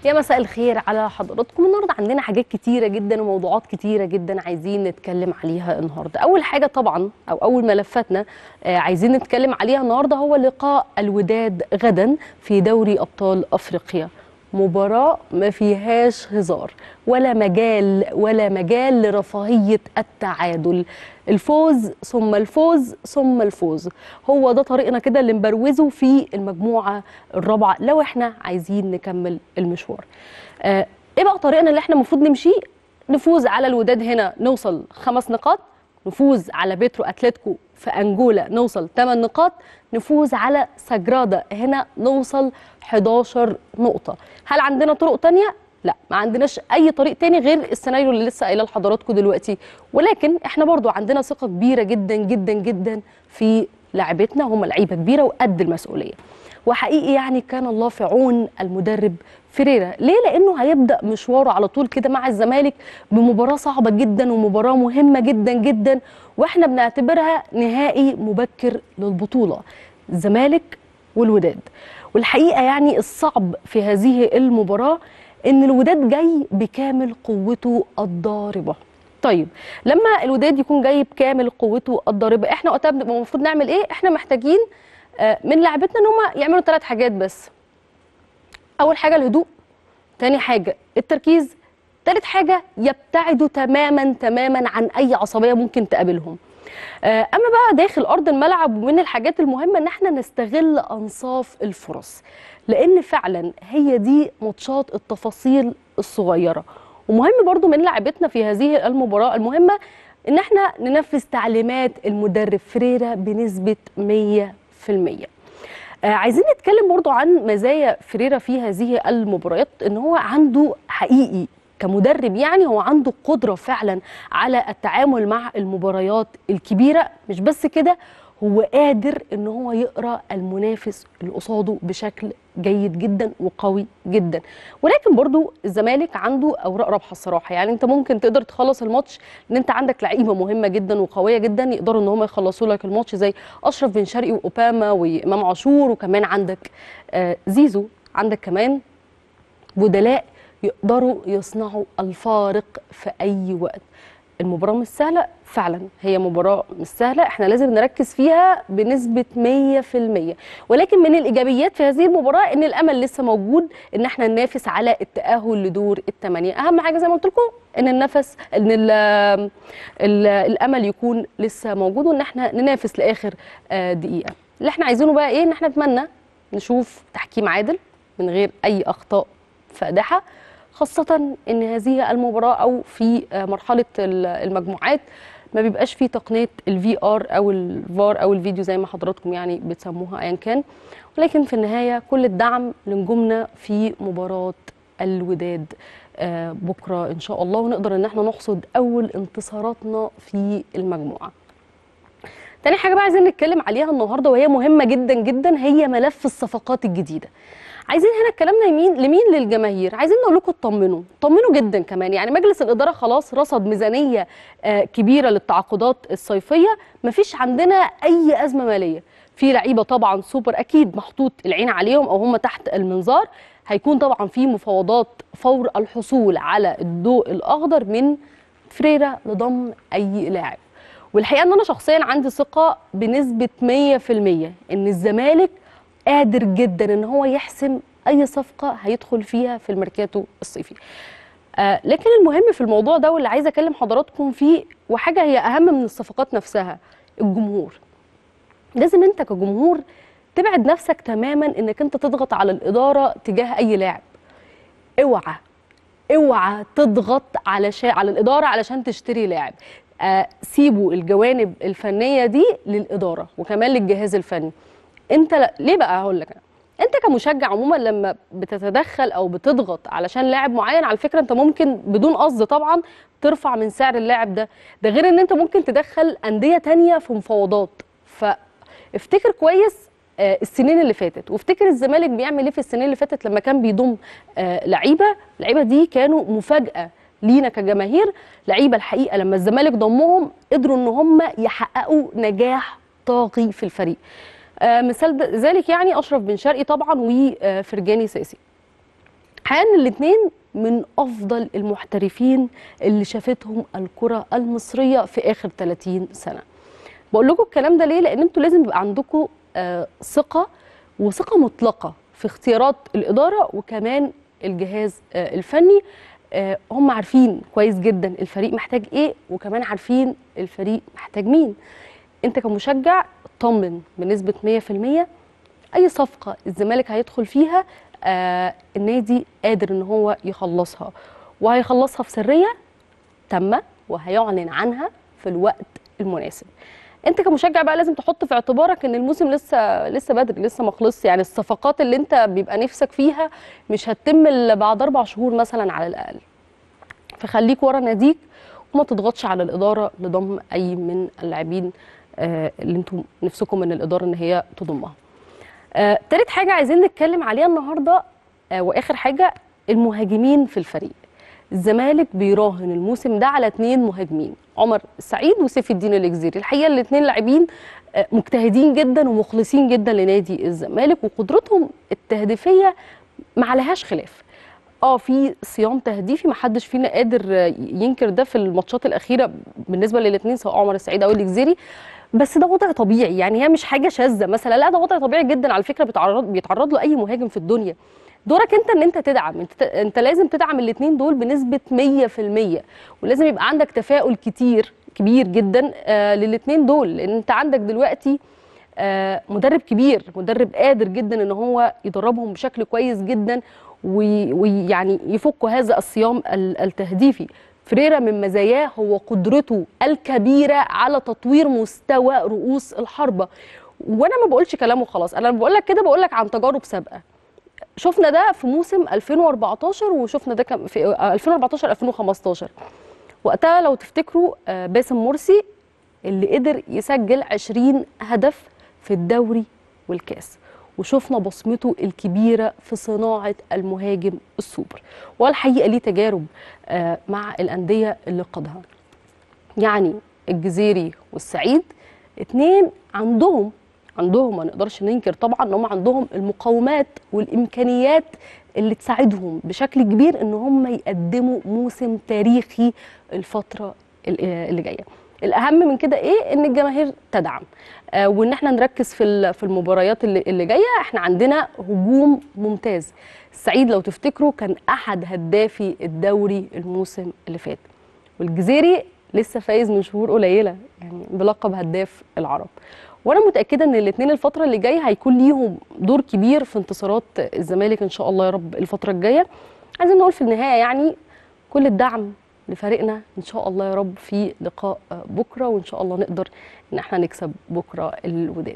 يا مساء الخير على حضراتكم النهارده عندنا حاجات كتيره جدا وموضوعات كتيره جدا عايزين نتكلم عليها النهارده اول حاجه طبعا او اول ملفاتنا آه، عايزين نتكلم عليها النهارده هو لقاء الوداد غدا في دوري ابطال افريقيا مباراة ما فيهاش هزار ولا مجال ولا مجال لرفاهية التعادل الفوز ثم الفوز ثم الفوز هو ده طريقنا كده اللي نبروزه في المجموعة الرابعة لو احنا عايزين نكمل المشوار آه، ايه بقى طريقنا اللي احنا المفروض نمشيه نفوز على الوداد هنا نوصل خمس نقاط نفوز على بيترو اتلتيكو في انجولا نوصل 8 نقاط نفوز على سجرادا هنا نوصل 11 نقطة هل عندنا طرق تانية؟ لا ما عندناش اي طريق تاني غير السيناريو اللي لسه قايله لحضراتكم دلوقتي ولكن احنا برضو عندنا ثقة كبيرة جدا جدا جدا في لاعبتنا هم لعيبة كبيرة وقد المسؤولية وحقيقي يعني كان الله في عون المدرب فيريرا ليه لانه هيبدا مشواره على طول كده مع الزمالك بمباراه صعبه جدا ومباراه مهمه جدا جدا واحنا بنعتبرها نهائي مبكر للبطوله الزمالك والوداد والحقيقه يعني الصعب في هذه المباراه ان الوداد جاي بكامل قوته الضاربه طيب لما الوداد يكون جاي بكامل قوته الضاربه احنا وقتها بنبقى المفروض نعمل ايه احنا محتاجين آه، من لعبتنا ان هم يعملوا ثلاث حاجات بس اول حاجه الهدوء تاني حاجه التركيز تالت حاجه يبتعدوا تماما تماما عن اي عصبيه ممكن تقابلهم آه، اما بقى داخل ارض الملعب ومن الحاجات المهمه ان احنا نستغل انصاف الفرص لان فعلا هي دي ماتشات التفاصيل الصغيره ومهم برضو من لعبتنا في هذه المباراه المهمه ان احنا ننفذ تعليمات المدرب فريرا بنسبه 100% آه، عايزين نتكلم برضو عن مزايا فريرا في هذه المباريات ان هو عنده حقيقي كمدرب يعني هو عنده قدرة فعلا على التعامل مع المباريات الكبيرة مش بس كده هو قادر ان هو يقرا المنافس اللي قصاده بشكل جيد جدا وقوي جدا ولكن برضو الزمالك عنده اوراق رابحه الصراحه يعني انت ممكن تقدر تخلص الماتش ان انت عندك لعيبه مهمه جدا وقويه جدا يقدروا ان هم يخلصوا لك الماتش زي اشرف بن شرقي واوباما وامام عاشور وكمان عندك آه زيزو عندك كمان بدلاء يقدروا يصنعوا الفارق في اي وقت المباراة مش سهلة فعلا هي مباراة مش سهلة احنا لازم نركز فيها بنسبة 100% ولكن من الإيجابيات في هذه المباراة ان الأمل لسه موجود ان احنا ننافس على التأهل لدور الثمانية أهم حاجة زي ما قلت لكم ان النفس ان ال ال الأمل يكون لسه موجود وان احنا ننافس لآخر آه، دقيقة اللي احنا عايزينه بقى ايه ان احنا نتمنى نشوف تحكيم عادل من غير أي أخطاء فادحة خاصة ان هذه المباراة او في مرحلة المجموعات ما بيبقاش فيه تقنية الفي ار او الفار او الفيديو زي ما حضراتكم يعني بتسموها ايا كان ولكن في النهاية كل الدعم لنجومنا في مباراة الوداد آه، بكرة ان شاء الله ونقدر ان احنا نحصد اول انتصاراتنا في المجموعة تاني حاجة بقى عايزين نتكلم عليها النهاردة وهي مهمة جدا جدا هي ملف الصفقات الجديدة عايزين هنا كلامنا يمين لمين للجماهير عايزين نقول لكم اطمنوا طمنوا جدا كمان يعني مجلس الاداره خلاص رصد ميزانيه آه، كبيره للتعاقدات الصيفيه مفيش عندنا اي ازمه ماليه في لعيبه طبعا سوبر اكيد محطوط العين عليهم او هم تحت المنظار هيكون طبعا في مفاوضات فور الحصول على الضوء الاخضر من فريرا لضم اي لاعب والحقيقه ان انا شخصيا عندي ثقه بنسبه 100% ان الزمالك قادر جدا ان هو يحسم اي صفقه هيدخل فيها في الميركاتو الصيفي آه لكن المهم في الموضوع ده واللي عايزه اكلم حضراتكم فيه وحاجه هي اهم من الصفقات نفسها الجمهور لازم انت كجمهور تبعد نفسك تماما انك انت تضغط على الاداره تجاه اي لاعب اوعى اوعى تضغط علشان على الاداره علشان تشتري لاعب آه سيبوا الجوانب الفنيه دي للاداره وكمان للجهاز الفني انت لا- ليه بقى هقول لك أنا. انت كمشجع عموما لما بتتدخل او بتضغط علشان لاعب معين على فكره انت ممكن بدون قصد طبعا ترفع من سعر اللاعب ده ده غير ان انت ممكن تدخل انديه تانية في مفاوضات فافتكر كويس آه، السنين اللي فاتت وافتكر الزمالك بيعمل ايه في السنين اللي فاتت لما كان بيضم آه، لعيبه اللعيبه دي كانوا مفاجاه لينا كجماهير لعيبه الحقيقه لما الزمالك ضمهم قدروا ان هم يحققوا نجاح طاغي في الفريق آه، مثال ذلك يعني اشرف بن شرقي طبعا وفرجاني ساسي حقيقة ان الاثنين من افضل المحترفين اللي شافتهم الكره المصريه في اخر 30 سنه بقول لكم الكلام ده ليه لان انتوا لازم يبقى عندكم آه ثقه وثقه مطلقه في اختيارات الاداره وكمان الجهاز آه الفني آه هم عارفين كويس جدا الفريق محتاج ايه وكمان عارفين الفريق محتاج مين انت كمشجع طمن بنسبه 100% اي صفقه الزمالك هيدخل فيها آه النادي قادر ان هو يخلصها وهيخلصها في سريه تامه وهيعلن عنها في الوقت المناسب انت كمشجع بقى لازم تحط في اعتبارك ان الموسم لسه لسه بدري لسه ما خلصش يعني الصفقات اللي انت بيبقى نفسك فيها مش هتتم الا بعد اربع شهور مثلا على الاقل فخليك ورا ناديك وما تضغطش على الاداره لضم اي من اللاعبين آه اللي انتم نفسكم من الاداره ان هي تضمها آه، تالت حاجة عايزين نتكلم عليها النهاردة آه، وآخر حاجة المهاجمين في الفريق الزمالك بيراهن الموسم ده على اتنين مهاجمين عمر السعيد وسيف الدين الجزيري الحقيقة الاتنين لاعبين آه، مجتهدين جدا ومخلصين جدا لنادي الزمالك وقدرتهم التهديفية ما عليهاش خلاف اه في صيام تهديفي ما حدش فينا قادر ينكر ده في الماتشات الاخيره بالنسبه للاثنين سواء عمر السعيد او الجزيري بس ده وضع طبيعي يعني هي مش حاجه شاذه مثلا لا ده وضع طبيعي جدا على فكره بيتعرض بيتعرض له اي مهاجم في الدنيا دورك انت ان انت تدعم انت انت لازم تدعم الاثنين دول بنسبه 100% ولازم يبقى عندك تفاؤل كتير كبير جدا آه للاثنين دول لان انت عندك دلوقتي آه مدرب كبير مدرب قادر جدا ان هو يدربهم بشكل كويس جدا ويعني يفكوا هذا الصيام التهديفي فريرا من مزاياه هو قدرته الكبيره على تطوير مستوى رؤوس الحربه وانا ما بقولش كلام وخلاص انا بقول لك كده بقول لك عن تجارب سابقه شفنا ده في موسم 2014 وشفنا ده كم في 2014 2015 وقتها لو تفتكروا باسم مرسي اللي قدر يسجل 20 هدف في الدوري والكاس وشفنا بصمته الكبيرة في صناعة المهاجم السوبر والحقيقة ليه تجارب مع الأندية اللي قادها يعني الجزيري والسعيد اتنين عندهم عندهم ما نقدرش ننكر طبعا ان هم عندهم المقومات والامكانيات اللي تساعدهم بشكل كبير ان هم يقدموا موسم تاريخي الفتره اللي جايه الاهم من كده ايه ان الجماهير تدعم آه وان احنا نركز في في المباريات اللي, اللي جايه احنا عندنا هجوم ممتاز السعيد لو تفتكروا كان احد هدافي الدوري الموسم اللي فات والجزيري لسه فايز من شهور قليله يعني بلقب هداف العرب وانا متاكده ان الاثنين الفتره اللي جايه هيكون ليهم دور كبير في انتصارات الزمالك ان شاء الله يا رب الفتره الجايه عايزين نقول في النهايه يعني كل الدعم لفريقنا ان شاء الله يا رب في لقاء بكره وان شاء الله نقدر ان احنا نكسب بكره الوداد